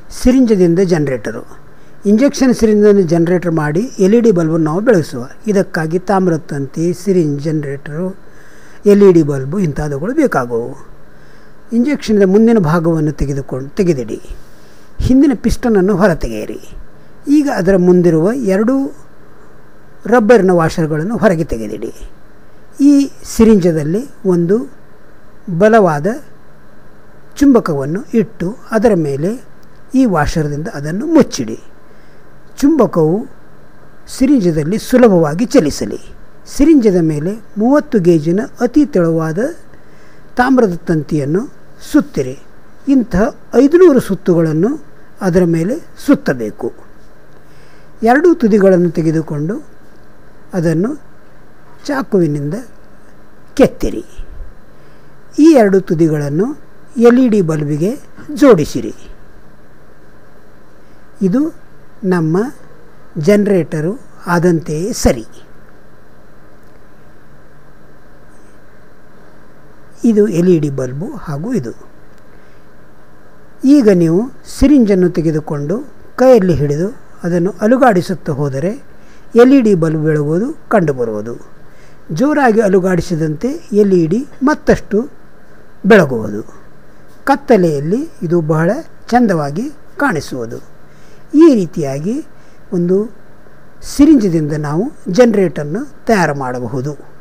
ಸಿರಿಂಜದಿಂದ generator injection ಸಿರಿಂಜನ್ನು generator ಮಾಡಿ L E D ಬಲ್ಬನ್ನು ನಾವು ಬೆಳೆಸುವ ಇದಕ್ಕಾಗಿ ತಾಮ್ರದ ತಂತಿ syringe generator L E D bulb ಇಂಥವುಗಳು ಬೇಕಾಗುವು ಇಂಜೆಕ್ಷನ್ದ ಮುಂದಿನ ಭಾಗವನ್ನು ತೆಗೆದುಕೊಂಡು ತೆಗೆದಿಡಿ ಹಿಂದಿನ ಪಿಸ್ಟನನ್ನು ಹೊರತೆಗೆಯಿರಿ ಈಗ ಅದರ ಮುಂದಿರುವ ಎರಡು ರಬ್ಬರಿನ ವಾಷರ್ಗಳನ್ನು ಹೊರಗೆ ತೆಗೆದಿಡಿ ಈ ಸಿರಿಂಜದಲ್ಲಿ ಒಂದು ಬಲವಾದ ಚುಂಬಕವನ್ನು ಇಟ್ಟು ಅದರ ಮೇಲೆ ಈ ವಾಷರ್ದಿಂದ ಅದನ್ನು ಮುಚ್ಚಿಡಿ ಚುಂಬಕವು ಸಿರಿಂಜದಲ್ಲಿ ಸುಲಭವಾಗಿ ಚಲಿಸಲಿ ಸಿರಿಂಜದ ಮೇಲೆ ಮೂವತ್ತು ಗೇಜಿನ ಅತಿ ತೆಳುವಾದ ತಾಮ್ರದ ತಂತಿಯನ್ನು ಸುತ್ತಿರಿ ಇಂತಹ ಐದುನೂರು ಸುತ್ತುಗಳನ್ನು ಅದರ ಮೇಲೆ ಸುತ್ತಬೇಕು ಎರಡೂ ತುದಿಗಳನ್ನು ತೆಗೆದುಕೊಂಡು ಅದನ್ನು ಚಾಕುವಿನಿಂದ ಕೆತ್ತಿರಿ ಈ ಎರಡು ತುದಿಗಳನ್ನು ಎಲ್ ಇ ಡಿ ಬಲ್ಬಿಗೆ ಜೋಡಿಸಿರಿ ಇದು ನಮ್ಮ ಜನ್ರೇಟರು ಆದಂತೆಯೇ ಸರಿ ಇದು ಎಲ್ ಇ ಡಿ ಬಲ್ಬು ಹಾಗೂ ಇದು ಈಗ ನೀವು ಸಿರಿಂಜನ್ನು ತೆಗೆದುಕೊಂಡು ಕೈಯಲ್ಲಿ ಹಿಡಿದು ಅದನ್ನು ಅಲುಗಾಡಿಸುತ್ತಾ ಹೋದರೆ ಎಲ್ ಇ ಡಿ ಬಲ್ಬ್ ಬೆಳಗುವುದು ಕಂಡುಬರುವುದು ಜೋರಾಗಿ ಅಲುಗಾಡಿಸಿದಂತೆ ಎಲ್ ಇ ಡಿ ಮತ್ತಷ್ಟು ಬೆಳಗುವುದು ಕತ್ತಲೆಯಲ್ಲಿ ಇದು ಬಹಳ ಚಂದವಾಗಿ ಕಾಣಿಸುವುದು ಈ ರೀತಿಯಾಗಿ ಒಂದು ಸಿರಿಂಜದಿಂದ ನಾವು ಜನ್ರೇಟನ್ನು ತಯಾರು ಮಾಡಬಹುದು